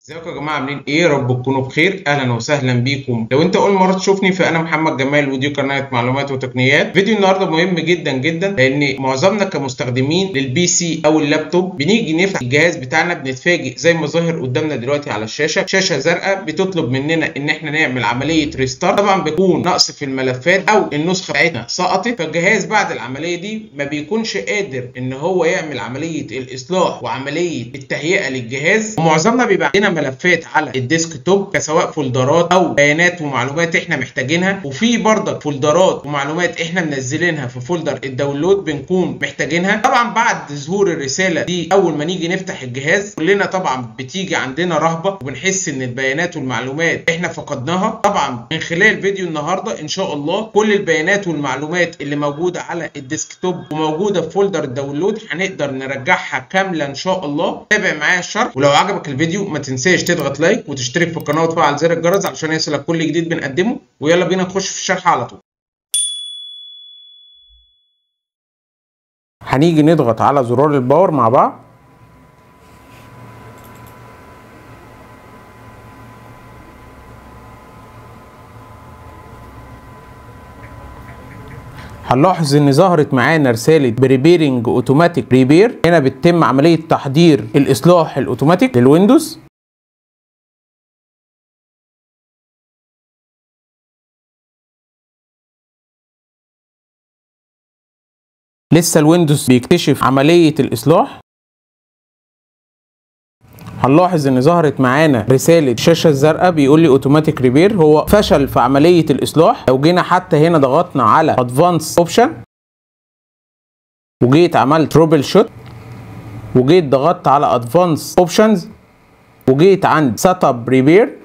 ازيكم يا جماعه عاملين ايه يا رب تكونوا بخير اهلا وسهلا بيكم لو انت اول مره تشوفني فانا محمد جمال ودي قناه معلومات وتقنيات فيديو النهارده مهم جدا جدا لان معظمنا كمستخدمين للبي سي او اللابتوب بنيجي نفتح الجهاز بتاعنا بنتفاجئ زي ما ظاهر قدامنا دلوقتي على الشاشه شاشه زرقاء بتطلب مننا ان احنا نعمل عمليه ريستارت طبعا بيكون نقص في الملفات او النسخه بتاعتنا سقطت فالجهاز بعد العمليه دي ما بيكونش قادر ان هو يعمل عمليه الاصلاح وعمليه التهيئه للجهاز ومعظمنا بيبقى عندنا ملفات على الديسك توب كسواء فولدرات او بيانات ومعلومات احنا محتاجينها وفي برضك فولدرات ومعلومات احنا منزلينها في فولدر الداونلود بنكون محتاجينها طبعا بعد ظهور الرساله دي اول ما نيجي نفتح الجهاز كلنا طبعا بتيجي عندنا رهبه وبنحس ان البيانات والمعلومات احنا فقدناها طبعا من خلال فيديو النهارده ان شاء الله كل البيانات والمعلومات اللي موجوده على الديسك توب وموجوده في فولدر الداونلود هنقدر نرجعها كامله ان شاء الله تابع معايا الشرح ولو عجبك الفيديو ما تنساش تضغط لايك وتشترك في القناه وتفعل زر الجرس علشان يصلك كل جديد بنقدمه ويلا بينا نخش في الشرح على طول هنيجي نضغط على زرار الباور مع بعض هنلاحظ ان ظهرت معانا رساله بريبيرنج اوتوماتيك ريبير هنا بتتم عمليه تحضير الاصلاح الاوتوماتيك للويندوز لسه الويندوز بيكتشف عمليه الاصلاح هنلاحظ ان ظهرت معانا رساله الشاشه الزرقاء بيقول لي اوتوماتيك ريبير هو فشل في عمليه الاصلاح لو جينا حتى هنا ضغطنا على ادفانس اوبشن وجيت عملت تروبل شوت وجيت ضغطت على ادفانس اوبشنز وجيت عند سيت اب ريبير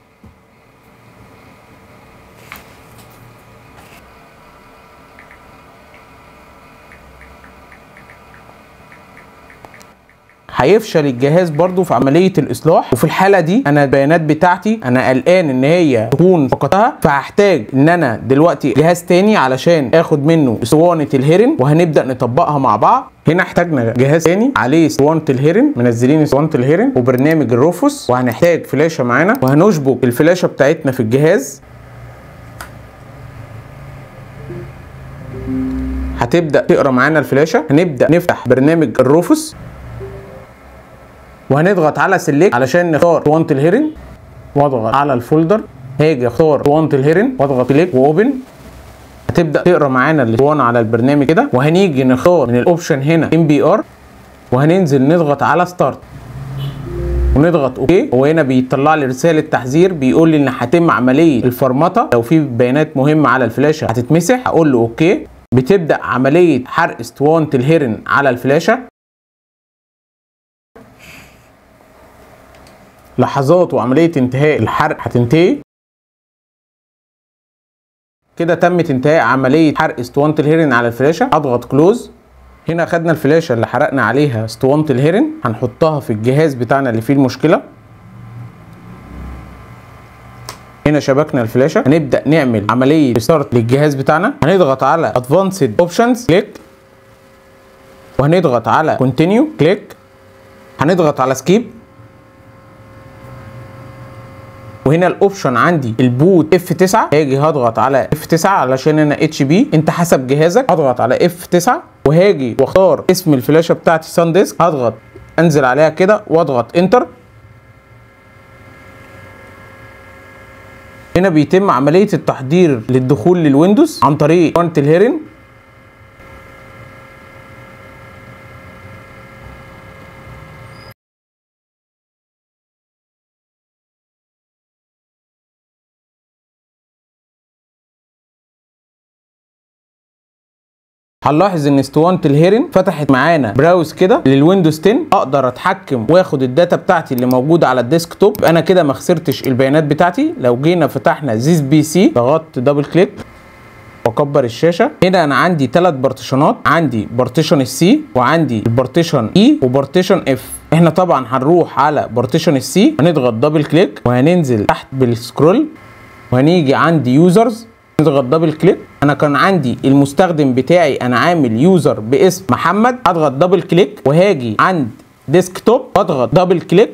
هيفشل الجهاز برضو في عمليه الاصلاح وفي الحاله دي انا البيانات بتاعتي انا قلقان ان هي تكون فقدتها فهحتاج ان انا دلوقتي جهاز تاني علشان اخد منه اسطوانه الهيرن وهنبدا نطبقها مع بعض هنا احتاجنا جهاز تاني عليه اسطوانه الهيرن منزلين اسطوانه الهيرن وبرنامج الروفوس وهنحتاج فلاشه معانا وهنشبك الفلاشه بتاعتنا في الجهاز هتبدا تقرا معانا الفلاشه هنبدا نفتح برنامج الروفوس وهنضغط على سيلكت علشان نختار اسطوانه الهيرن واضغط على الفولدر هاجي اختار اسطوانه الهيرن واضغط كليك واوبن هتبدا تقرا معانا الاسطوانه على البرنامج كده وهنيجي نختار من الاوبشن هنا ام بي ار وهننزل نضغط على ستارت ونضغط اوكي وهنا بيطلع لي رساله تحذير بيقول لي ان هتم عمليه الفرمطه لو في بيانات مهمه على الفلاشه هتتمسح هقول له اوكي بتبدا عمليه حرق اسطوانه الهيرن على الفلاشه لحظات وعملية انتهاء الحرق هتنتهي كده تمت انتهاء عملية حرق اسطوانة الهيرن على الفلاشة اضغط كلوز هنا خدنا الفلاشة اللي حرقنا عليها اسطوانة الهيرن هنحطها في الجهاز بتاعنا اللي فيه المشكلة هنا شبكنا الفلاشة هنبدأ نعمل عملية ريستارت للجهاز بتاعنا هنضغط على ادفانسد اوبشنز كليك وهنضغط على كونتينيو كليك هنضغط على سكيب وهنا الاوبشن عندي البوت اف 9 هاجي هضغط على اف 9 علشان انا اتش بي انت حسب جهازك هضغط على اف 9 وهاجي واختار اسم الفلاشه بتاعتي سان ديسك هضغط انزل عليها كده واضغط انتر هنا بيتم عمليه التحضير للدخول للويندوز عن طريق قناه الهيرن هنلاحظ ان اسطوانه الهيرن فتحت معانا براوز كده للويندوز 10 اقدر اتحكم واخد الداتا بتاعتي اللي موجوده على الديسك توب انا كده ما خسرتش البيانات بتاعتي لو جينا فتحنا زيز بي سي ضغطت دبل كليك واكبر الشاشه هنا انا عندي ثلاث بارتيشنات عندي بارتيشن السي وعندي البارتيشن اي وبارتيشن اف احنا طبعا هنروح على بارتيشن السي هنضغط دبل كليك وهننزل تحت بالسكرول وهنيجي عندي يوزرز نضغط دبل كليك انا كان عندي المستخدم بتاعي انا عامل يوزر باسم محمد اضغط دبل كليك وهاجي عند ديسكتوب واضغط دبل كليك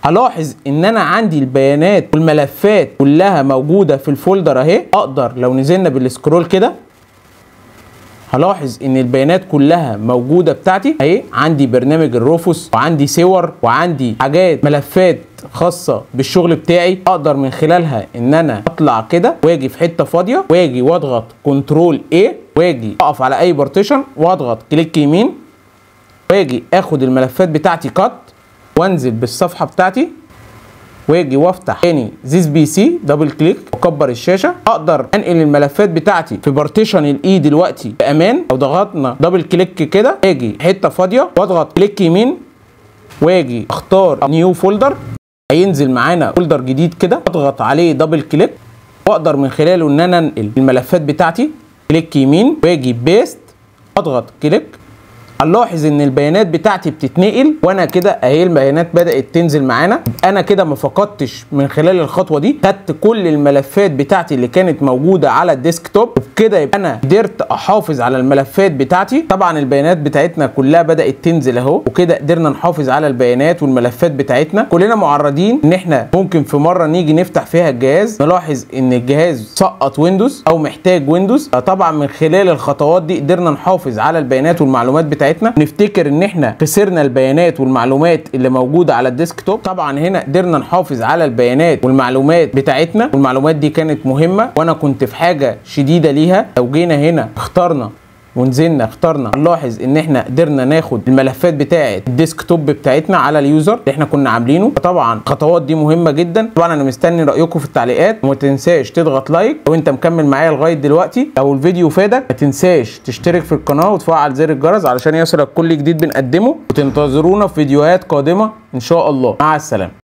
هلاحظ ان انا عندي البيانات والملفات كلها موجوده في الفولدر اهي اقدر لو نزلنا بالسكرول كده هلاحظ ان البيانات كلها موجوده بتاعتي اهي عندي برنامج الروفوس وعندي صور وعندي حاجات ملفات خاصه بالشغل بتاعي اقدر من خلالها ان انا اطلع كده واجي في حته فاضيه واجي واضغط كنترول ايه واجي اقف على اي بارتيشن واضغط كليك يمين واجي اخد الملفات بتاعتي كات وانزل بالصفحه بتاعتي واجي وافتح تاني زيس بي سي دبل كليك واكبر الشاشه اقدر انقل الملفات بتاعتي في بارتيشن الاي دلوقتي بامان لو ضغطنا دبل كليك كده اجي حته فاضيه واضغط كليك يمين واجي اختار نيو فولدر هينزل معانا فولدر جديد كده اضغط عليه دبل كليك واقدر من خلاله ان انا انقل الملفات بتاعتي كليك يمين واجي بيست اضغط كليك هنلاحظ ان البيانات بتاعتي بتتنقل وانا كده اهي البيانات بدات تنزل معانا انا كده ما فقدتش من خلال الخطوه دي خدت كل الملفات بتاعتي اللي كانت موجوده على الديسك توب وبكده يبقى انا قدرت احافظ على الملفات بتاعتي طبعا البيانات بتاعتنا كلها بدات تنزل اهو وكده قدرنا نحافظ على البيانات والملفات بتاعتنا كلنا معرضين ان احنا ممكن في مره نيجي نفتح فيها الجهاز نلاحظ ان الجهاز سقط ويندوز او محتاج ويندوز طبعا من خلال الخطوات دي قدرنا نحافظ على البيانات والمعلومات بتاعتنا بتاعتنا نفتكر ان احنا خسرنا البيانات والمعلومات اللي موجوده على الديسك توب طبعا هنا قدرنا نحافظ على البيانات والمعلومات بتاعتنا والمعلومات دي كانت مهمه وانا كنت في حاجه شديده ليها لو جينا هنا اخترنا ونزلنا اخترنا نلاحظ ان احنا قدرنا ناخد الملفات بتاعه الديسك توب بتاعتنا على اليوزر اللي احنا كنا عاملينه فطبعا الخطوات دي مهمه جدا طبعا انا مستني رايكم في التعليقات وما تنساش تضغط لايك لو انت مكمل معايا لغايه دلوقتي لو الفيديو فادك ما تنساش تشترك في القناه وتفعل زر الجرس علشان يصلك كل جديد بنقدمه وتنتظرونا في فيديوهات قادمه ان شاء الله مع السلامه